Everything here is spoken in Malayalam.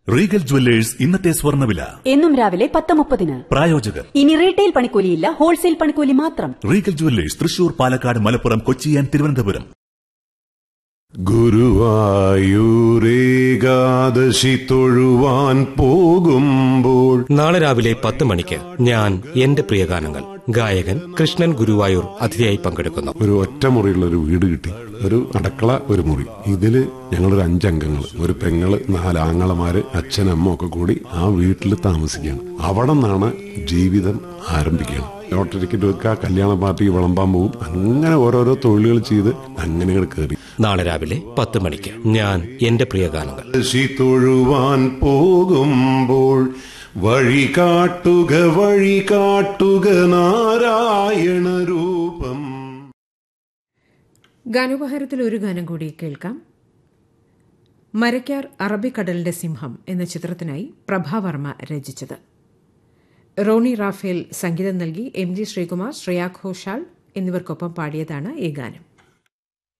റീഗൽ ജുവല്ലേഴ്സ് ഇന്നത്തെ സ്വർണ്ണവില എന്നും രാവിലെ പത്ത് മുപ്പതിന് പ്രായോജകർ ഇനി റീറ്റെയിൽ പണിക്കൂലിയില്ല ഹോൾസെയിൽ പണിക്കൂലി മാത്രം Regal jewellers Thrissur Palakkad Malappuram Kochi and Thiruvananthapuram ഗുരുവായൂരേകാദശി തൊഴുവാൻ പോകുമ്പോൾ നാളെ രാവിലെ പത്ത് മണിക്ക് ഞാൻ എന്റെ പ്രിയഗാനങ്ങൾ ഗായകൻ കൃഷ്ണൻ ഗുരുവായൂർ അതിഥിയായി പങ്കെടുക്കുന്നു ഒരു ഒറ്റമുറിയുള്ള ഒരു വീട് കിട്ടി ഒരു അടുക്കള ഒരു മുറി ഇതില് ഞങ്ങളൊരു അഞ്ചംഗങ്ങൾ ഒരു പെങ്ങള് നാല് ആങ്ങളമാര് അച്ഛനമ്മ ഒക്കെ കൂടി ആ വീട്ടിൽ താമസിക്കുകയാണ് അവിടെ നിന്നാണ് ജീവിതം ആരംഭിക്കുകയാണ് ലോട്ടറി ടിക്കറ്റ് വെക്കുക കല്യാണ പാർട്ടിക്ക് വിളമ്പാൻ പോകും അങ്ങനെ ഓരോരോ തൊഴിലുകൾ ചെയ്ത് അങ്ങനെ ഇങ്ങട് കയറി നാളെ രാവിലെ പത്ത് മണിക്ക് ഞാൻ എന്റെ പ്രിയഗാനങ്ങൾ ശി തൊഴുവാൻ പോകുമ്പോൾ വഴി കാട്ടുക വഴി കാട്ടുക നാരായണ രൂപം ഗാനോപഹാരത്തിൽ ഒരു ഗാനം കൂടി കേൾക്കാം മരക്കാർ അറബിക്കടലിന്റെ സിംഹം എന്ന ചിത്രത്തിനായി പ്രഭാവർമ്മ രചിച്ചത് റോണി റാഫേൽ സംഗീതം നൽകി എം ജി ശ്രീകുമാർ ശ്രേയാ ഘോഷാൽ എന്നിവർക്കൊപ്പം പാടിയതാണ് ഈ ഗാനം